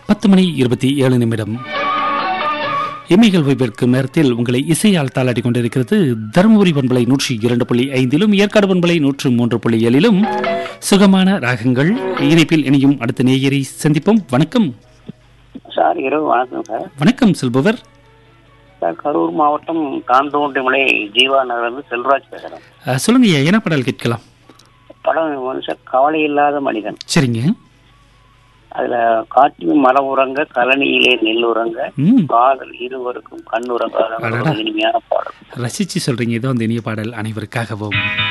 பத்து மணி இருபத்தி ஏழு நிமிடம் இமைகள் வைப்பிற்கும் நேரத்தில் உங்களை இசையால் தாளாடி கொண்டிருக்கிறது தருமபுரி பண்பலை நூற்றி இரண்டு புள்ளி ஐந்திலும் ஏற்காடு பண்பலை நூற்று மூன்று புள்ளி ஏழிலும் சுகமான ராகங்கள் இணைப்பில் இணையும் அடுத்த நேயரை சந்திப்போம் வணக்கம் சார் இரவு வணக்கம் சார் வணக்கம் செல்பவர் சார் கரூர் மாவட்டம் தாந்தோண்டிமலை ஜீவா நகர்லேருந்து செல்வராஜ் பேசுகிறேன் அஹ், சொல்லுங்க ஐயா, என்ன பாடல் கேட்கலாம் படம் வந்து சார் கவலை இல்லாத மனிதன் சரிங்க அதுல காற்றில் மரம் உறங்க கலனியிலே நெல் உறங்க ம் காதல் இருவருக்கும் கண் உறங்காத அடடா. ஒரு இனிமையான பாடல் ரசிச்சு சொல்றீங்க இதோ அந்த இனிய பாடல் அனைவருக்காகவும்